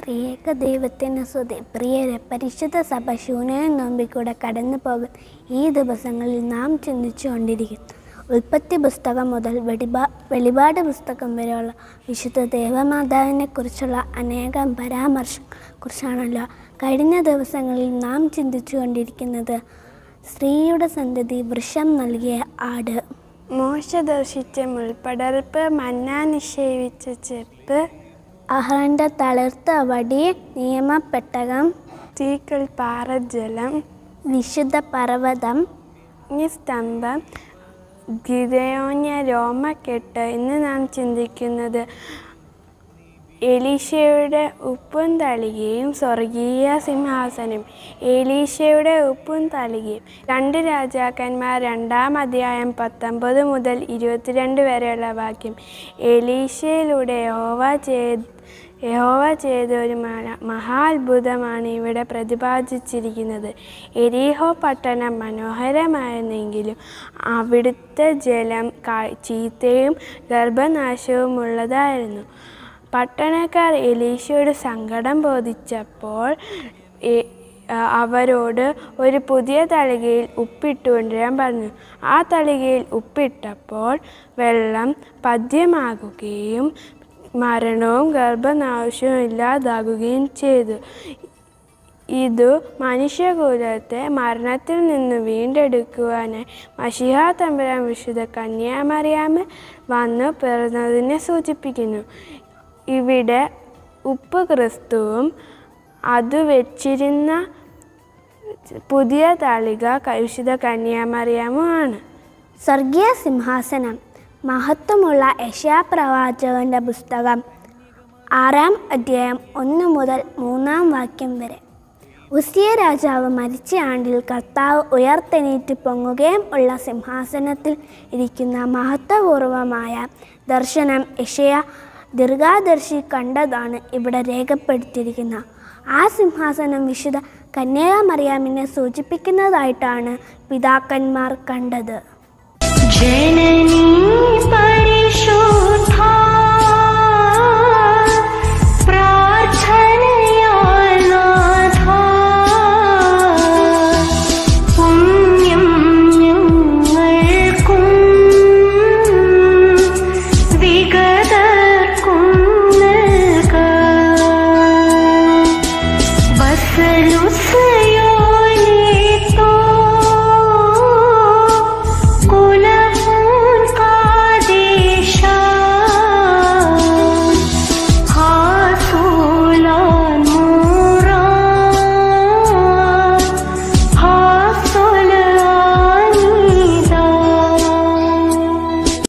ത്രിയേക ദൈവത്തിന് സ്തുതി പ്രിയരെ പരിശുദ്ധ സഭ ശൂന്യം നോമ്പിക്കൂടെ കടന്നു പോകും ഈ ദിവസങ്ങളിൽ നാം ചിന്തിച്ചുകൊണ്ടിരിക്കുന്നു ഉൽപ്പത്തി പുസ്തകം മുതൽ വെടിപാ വെളിപാട് പുസ്തകം വരെയുള്ള വിശുദ്ധ ദേവമാതാവിനെ കുറിച്ചുള്ള അനേകം പരാമർശം കുറിച്ചാണല്ലോ കഴിഞ്ഞ ദിവസങ്ങളിൽ നാം ചിന്തിച്ചുകൊണ്ടിരിക്കുന്നത് സ്ത്രീയുടെ സന്തതി വൃഷം നൽകിയ ആട് മോശ ദർശിച്ച മുൾപ്പടർപ്പ് മന്ന നിക്ഷേപിച്ച ചെപ്പ് അഹ്റന്റെ തളിർത്ത വടി നിയമപ്പെട്ടകം തീക്കൽ പാറജലം വിശുദ്ധ പർവ്വതം ഈ സ്തംഭം ഗിതയോന്യ രോമക്കെട്ട് എന്ന് നാം ചിന്തിക്കുന്നത് എലീശയുടെ ഉപ്പും തളികയും സ്വർഗീയ സിംഹാസനം എലീശയുടെ ഉപ്പും തളികയും രണ്ട് രാജാക്കന്മാർ രണ്ടാം അധ്യായം പത്തൊമ്പത് മുതൽ ഇരുപത്തിരണ്ട് വരെയുള്ള വാക്യം എലീശയിലൂടെ യഹോവ ചെയ്ത് യഹോവ ചെയ്ത ഒരു മഹ- മഹാത്ഭുതമാണ് ഇവിടെ പ്രതിപാദിച്ചിരിക്കുന്നത് എരീഹോ പട്ടണം മനോഹരമായിരുന്നെങ്കിലും അവിടുത്തെ ജലം കാ- ചീത്തയും ഗർഭനാശവുമുള്ളതായിരുന്നു പട്ടണക്കാർ എലീശയോട് സങ്കടം ബോധിച്ചപ്പോൾ എ- ആ- അവരോട് ഒരു പുതിയ തളികയിൽ ഉപ്പിട്ട് കൊണ്ടുവരാൻ പറഞ്ഞു ആ തളികയിൽ ഉപ്പിട്ടപ്പോൾ വെള്ളം പദ്യമാകുകയും മരണവും ഗർഭനാശവും ഇല്ലാതാകുകയും ചെയ്തു ഇതു മനുഷ്യകുലത്തെ മരണത്തിൽ നിന്ന് വീണ്ടെടുക്കുവാനായി മഷിഹ തമ്പുരാൻ വിശുദ്ധ കന്യാമറിയാമ വന്നു പിറന്നതിനെ സൂചിപ്പിക്കുന്നു ഇവിടെ ഉപ്പ് ക്രിസ്തുവും അത് വെച്ചിരുന്ന പുതിയ തളിക വിശുദ്ധ കന്യാമറിയാമുമാണ് സ്വർഗീയ സിംഹാസനം മഹത്വമുള്ള യശാപ്രവാചകന്റെ പുസ്തകം ആറാം അധ്യായം ഒന്ന് മുതൽ മൂന്നാം വാക്യം വരെ ഉസിയ രാജാവ് മരിച്ച ആണ്ടിൽ കർത്താവ് ഉയർത്തെണീറ്റ് പൊങ്ങുകയും ഉള്ള സിംഹാസനത്തിൽ ഇരിക്കുന്ന മഹത്വപൂർവമായ ദർശനം യഷയ ദീർഘാദർശി കണ്ടതാണ് ഇവിടെ രേഖപ്പെടുത്തിയിരിക്കുന്നത് ആ സിംഹാസനം വിശുദ്ധ കന്യാമറിയാമിനെ സൂചിപ്പിക്കുന്നതായിട്ടാണ് പിതാക്കന്മാർ കണ്ടത് जननी परिशुद्धा प्रार्थनया नाथा पुण्यं ഞങ്ങൾക്കും വിഗതർക്കും നൽക വസലുസ്